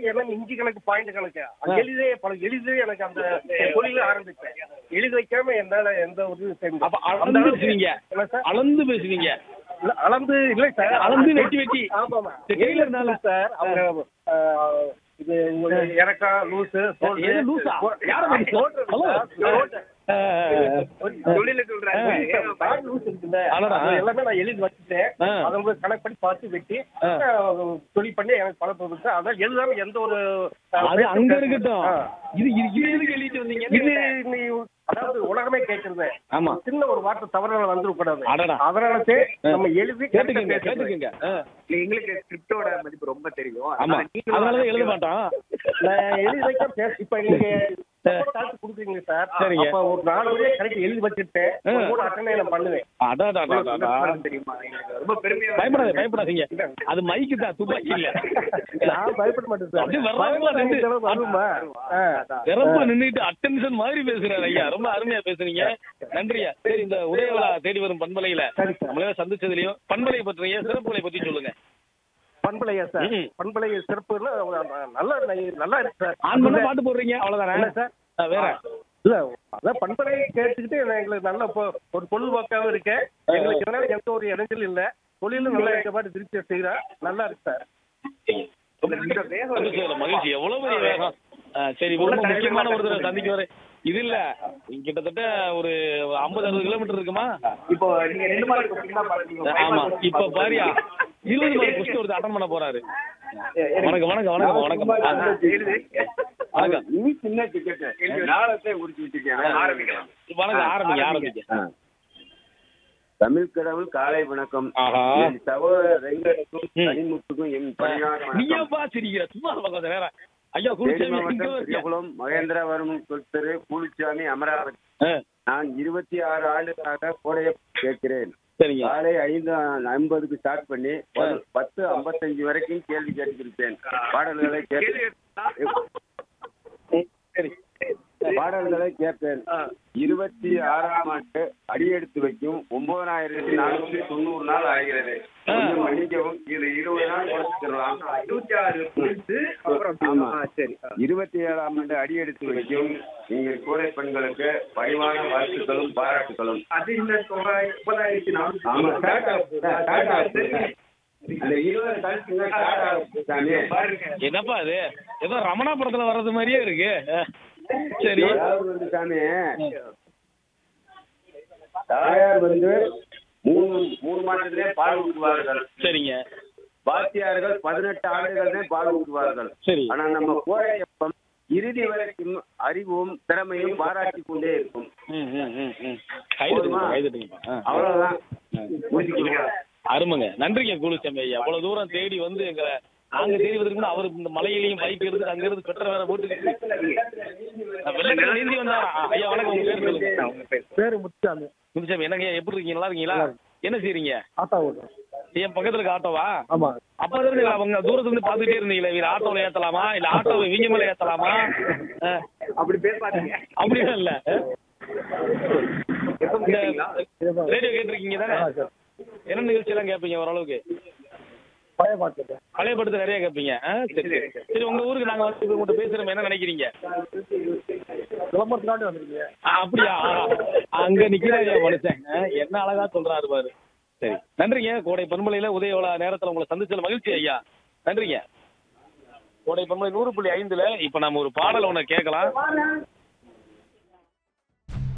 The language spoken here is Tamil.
கணக்கு எல்லாம் இஞ்சி கணக்கு பாயிண்ட் கணக்கு அது எளிதே பல எளிதே எனக்கு அந்த தொழில ஆரம்பிச்சேன் எழுதி வைக்காம என்னால எந்த ஒரு இது செய்ய முடியாது. அப்ப அந்த அளந்து அளவுக்கு- பேசுவீங்க என்ன சார் அளந்து பேசுவீங்க இல்ல, அளந்து இல்லை சார் அளந்து வெட்டி வெட்டி. ஆமாமா சரி, டெய்லர்னால சார் அவங்க ஆஹ், இது இறக்கா லூசு எது லூசா? யார பத்தி? ஹலோ. ஆ, தொழில சொல்றாங்க பேக் லூஸ் இருக்குல்ல அடடா. அது எல்லாமே நான் எழுதி வச்சுட்டேன் ஆ. அதை உங்களுக்கு கணக்கு பண்ணி பார்த்து வெட்டி ஆ. ஆஹ், தொழில் பண்ணி எனக்கு பழக்கம் இருக்கு அதான் எழுதாம எந்த ஒரு ஆஹ், அது அங்க இருக்கட்டும் ஆ. இது இது இது எதுக்கு எழுதிட்டு வந்தீங்க இது நீ அதாவது உலகமே கேட்கறது ஆமா சின்ன ஒரு வார்த்தை தவறால வந்துடக்கூடாது அடடா. அதனால நம்ம எழுதி கேட்டுக்கங்க correct ஆ பேசுறது. கேட்டுக்கங்க ஆ, இல்ல, எங்களுக்கு ஸ்கிரிப்டோட மதிப்பு ரொம்ப தெரியும் ஆமா அதனால நீங்களும் அதனாலதான் எழுத மாட்டான் நான் எழுதி வைக்க பேச இப்ப நீங்க தாழ்த்து கொடுக்குறீங்க சார் சரிங்க. அப்ப ஒரு நாலு வழியா கரெக்ட் எழுதி வச்சுட்டு ஆ. கூட அட்டனை நான் பண்ணுவேன் அடாடாடாடா. தெரியுமா எங்களுக்கு ரொம்ப பெருமையா பயப்படாத பயப்படாதீங்க அது மைக்கு தான் துப்பாக்கி இல்ல நான் பயப்பட மாட்டேன் சார் அப்படியே வர்றாங்களா பயப்பட ரெண்டு? இந்த அளவுக்கு வருமா ஆ. சிறப்பா நின்னுட்டு அட்டென்ஷன் மாதிரி பேசுறாரு ஐயா ரொம்ப அருமையா பேசுறீங்க நன்றியா சரி இந்த உதயவிழா தேடி வரும் பண்பலையில சரி சார். நம்மளே சந்திச்சதுலயும் பண்பலை பற்றிய சிறப்புகளை பத்தி சொல்லுங்க பண்பலையா சார் ம். பண்பலை சிறப்புன்னா நல்லா நல்லா இருக்கு சார் ஆன் பண்ண பாட்டு போடுறீங்க அவ்வளவுதானே என்ன சார் ஆ, வேற இல்ல அதான் பண்பலை கேட்டுக்கிட்டு எங்களுக்கு நல்ல பொ- ஒரு பொழுதுபோக்காவும் இருக்கு எங்களுக்கு இதனால எந்த ஒரு இடைஞ்சல் இல்ல தொழிலும் நல்லா இருக்க மாதிரி திருச்சி செய்யறா நல்லா இருக்கு சார் இந்த வேகம் சந்திச்சதுல மகிழ்ச்சி எவ்வளவு பெரிய வேகம் ஆ, சரி ரொம்ப முக்கியமான ஒருத்தரை சந்திக்க வர இது இல்ல கிட்டத்தட்ட ஒரு ஐம்பது அறுபது கிலோமீட்டர் இருக்குமா இப்போ நீங்க ரெண்டு மார்க் கொஸ்டின் தான் பாத்தீங்க ஆமா இப்ப பாரியா இருபது மார்க் கொஸ்டின் ஒருத்தர் அட்டன் பண்ண போறாரு வணக்கம் வணக்கம் வணக்கம் வணக்கம் ஆ, வணக்கம் நீ சின்ன டிக்கெட் நாளத்தை உரிச்சு வச்சிருக்கேன் ஆரம்பிக்கலாம் வணக்கம் ஆரம்பிங்க ஆரம்பிங்க ஆ. தமிழ் கடவுள் காலை வணக்கம் ஆஹா. என் சகோதரர் ரெங்கனுக்கும் ம். கனிமுத்துக்கும் என் பணியாளர் வணக்கம் நீயப்பா சிரிக்கிற சும்மா பக்கம் வேற ஐயா தேனி குடிச்சா மாவட்டம் பெரியகுளம் மகேந்திரவரம் தெரு பூலிச்சாமி அமராவதி நான் இருபத்தி ஆறு ஆண்டுகளாக கோடையை கேட்கிறேன் சரிங்க காலை ஐந்து ஐம்பதுக்கு ஸ்டார்ட் பண்ணி பத்து- பத்து ஐம்பத்தஞ்சு வரைக்கும் கேள்வி கேட்டுக்கிருப்பேன் பாடல்களை கேட்டு சரி பாடல்களை கேட்பேன் இருபத்தி ஆறாம் ஆண்டு அடியெடுத்து வைக்கும் ஒன்பதாயிரத்தி நானூத்தி தொண்ணூறு நாள் ஆகிறது கொஞ்சம் மன்னிக்கவும் இது இருபது நாள் குறைச்சிக்கலாம் இருபத்தி ஆறு முடிச்சு அப்புறம் ஆமா. ஆ, சரி ஆ. இருபத்தி ஏழாம் ஆண்டு அடியெடுத்து வைக்கும் எங்கள் கோடை பெண்களுக்கு பணிவான வாழ்த்துக்களும் பாராட்டுகளும் அது இந்த தொகை முப்பதாயிரத்தி நானூத்தி ஆமா ஸ்டார்ட் ஆகுது ஸ்டார்ட் ஆகுது அந்த இருபது கழிச்சுங்க ஸ்டார்ட் ஆகுது சாமி என்னப்பா இது ஏதோ ரமணா படத்துல வர்றது மாதிரியே இருக்கு சரி அதாவது வந்து சாமி தாயார் வந்து மூணு மூணு மாதத்திலே பால் ஊற்றுவார்கள் சரிங்க வாத்தியார்கள் பதினெட்டு ஆண்டுகள் தான் பால் ஊற்றுவார்கள் சரி ஆனா நம்ம கோடையப்பம் இறுதி வரைக்கும் அறிவும் திறமையும் பாராட்டி கொண்டே இருக்கும் ம் ம் ம் ம் கை தட்டுங்க கை தட்டுங்கப்பா ஆ. அவ்வளவுதான் முடிச்சுக்கலாம் அருமைங்க நன்றிங்க குலுசாமி ஐயா அவ்வளவு தூரம் தேடி வந்து எங்களை நாங்க தேடி வந்திருக்கு அவர் இந்த மலையிலையும் பைக் எடுத்து அங்க இருந்து பெட்ரோல் வேற போட்டுக்கிட்டு வெள்ளத்துல நீந்தி வந்தாரா ஆ, ஐயா வணக்கம் உங்க பேர் சொல்லுங்க உங்க பேர் பேரு முத்துசாமி குலுசாமி என்னங்க ஐயா, எப்படி இருக்கீங்க நல்லா இருக்கீங்களா என்ன செய்றீங்க ஆட்டோ ஓட்டுறோம் என் பக்கத்துல இருக்க ஆட்டோவா ஆமா அப்ப இருந்து அவங்க தூரத்துல இருந்து பாத்துட்டே இருந்தீங்களே இவங்க ஆட்டோல ஏத்தலாமா இல்ல ஆட்டோவை இவங்க மேல ஏத்தலாமா ஆ, அப்படி பேர் பாத்தீங்க அப்படிலாம் இல்ல எப்ப கேட்டீங்களா ரேடியோ கேட்டிருக்கீங்க தானே என்ன நிகழ்ச்சி எல்லாம் கேட்பீங்க ஓரளவுக்கு பழைய பாட்டு பழைய படத்தை நிறைய கேட்பீங்க ஆ, சரி சரி. சரி உங்க ஊருக்கு நாங்க வந்து உங்கள்கிட்ட பேசுறோம் என்ன நினைக்கிறீங்க விளம்பரத்துக்காண்டி வந்திருக்கீங்க ஆ, அப்படியா ஆ, அங்க நிக்கிறாரு மனுஷன் ஆ, என்ன அழகா சொல்றாரு பாரு சரி நன்றிங்க கோடை பண்பலையில உதயவிழா நேரத்துல உங்களை சந்திச்சல மகிழ்ச்சி ஐயா நன்றிங்க கோடை பண்பலை நூறு புள்ளி ஐந்துல இப்ப நம்ம ஒரு பாடல் ஒண்ணு கேட்கலாம்